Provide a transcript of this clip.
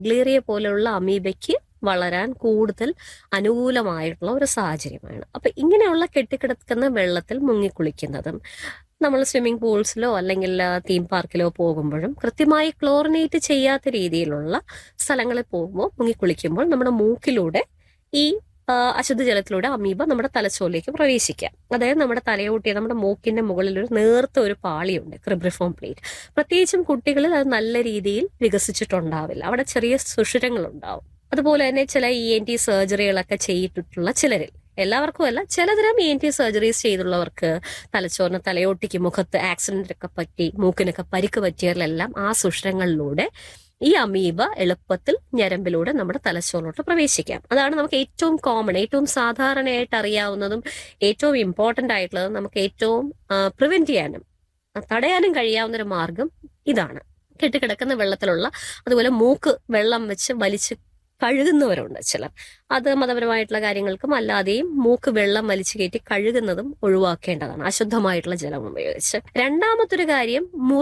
ഗ്ലീറിയ പോലെയുള്ള അമീബയ്ക്ക് വളരാൻ കൂടുതൽ അനുകൂലമായിട്ടുള്ള ഒരു സാഹചര്യമാണ് അപ്പൊ ഇങ്ങനെയുള്ള കെട്ടിക്കിടക്കുന്ന വെള്ളത്തിൽ മുങ്ങിക്കുളിക്കുന്നതും നമ്മൾ സ്വിമ്മിംഗ് പൂൾസിലോ അല്ലെങ്കിൽ തീം പാർക്കിലോ പോകുമ്പോഴും കൃത്യമായി ക്ലോറിനേറ്റ് ചെയ്യാത്ത രീതിയിലുള്ള സ്ഥലങ്ങളിൽ പോകുമ്പോൾ മുങ്ങിക്കുളിക്കുമ്പോൾ നമ്മുടെ മൂക്കിലൂടെ ഈ ആ, അശുദ്ധജലത്തിലൂടെ അമീബ നമ്മുടെ തലച്ചോറിലേക്ക് പ്രവേശിക്കാം അതായത് നമ്മുടെ തലയോട്ടി നമ്മുടെ മൂക്കിന്റെ മുകളിൽ ഒരു നേർത്ത ഒരു പാളിയുണ്ട് ക്രിബ്രിഫോം പ്ലേറ്റ് പ്രത്യേകിച്ചും കുട്ടികളിൽ അത് നല്ല രീതിയിൽ വികസിച്ചിട്ടുണ്ടാവില്ല അവിടെ ചെറിയ സുഷിരങ്ങൾ ഉണ്ടാവും അതുപോലെ തന്നെ ചില ഇ എൻ ടി സർജറികളൊക്കെ ചെയ്തിട്ടുള്ള ചിലരിൽ എല്ലാവർക്കും അല്ല ചിലതരം ഇ എൻ ടി സർജറീസ് ചെയ്തുള്ളവർക്ക് തലച്ചോറിന് തലയോട്ടിക്ക് മുഖത്ത് ആക്സിഡന്റ് ഒക്കെ പറ്റി മൂക്കിനൊക്കെ പരിക്ക് പറ്റിയവരിലെല്ലാം ആ സുഷിരങ്ങളിലൂടെ ഈ അമീബ എളുപ്പത്തിൽ ഞരമ്പിലൂടെ നമ്മുടെ തലച്ചോറിലോട്ട് പ്രവേശിക്കാം അതാണ് നമുക്ക് ഏറ്റവും കോമൺ ഏറ്റവും സാധാരണയായിട്ട് അറിയാവുന്നതും ഏറ്റവും ഇമ്പോർട്ടന്റ് ആയിട്ടുള്ളതും നമുക്ക് ഏറ്റവും പ്രിവെന്റ് ചെയ്യാനും ആ, തടയാനും കഴിയാവുന്ന ഒരു മാർഗം ഇതാണ് കെട്ടിക്കിടക്കുന്ന വെള്ളത്തിലുള്ള അതുപോലെ മൂക്ക് വെള്ളം വെച്ച് വലിച്ച് കഴുകുന്നവരുണ്ട് ചിലർ അത് മതപരമായിട്ടുള്ള കാര്യങ്ങൾക്കും അല്ലാതെയും മൂക്ക് വെള്ളം വലിച്ചു കയറ്റി കഴുകുന്നതും ഒഴിവാക്കേണ്ടതാണ് അശുദ്ധമായിട്ടുള്ള ജലം ഉപയോഗിച്ച് രണ്ടാമത്തൊരു കാര്യം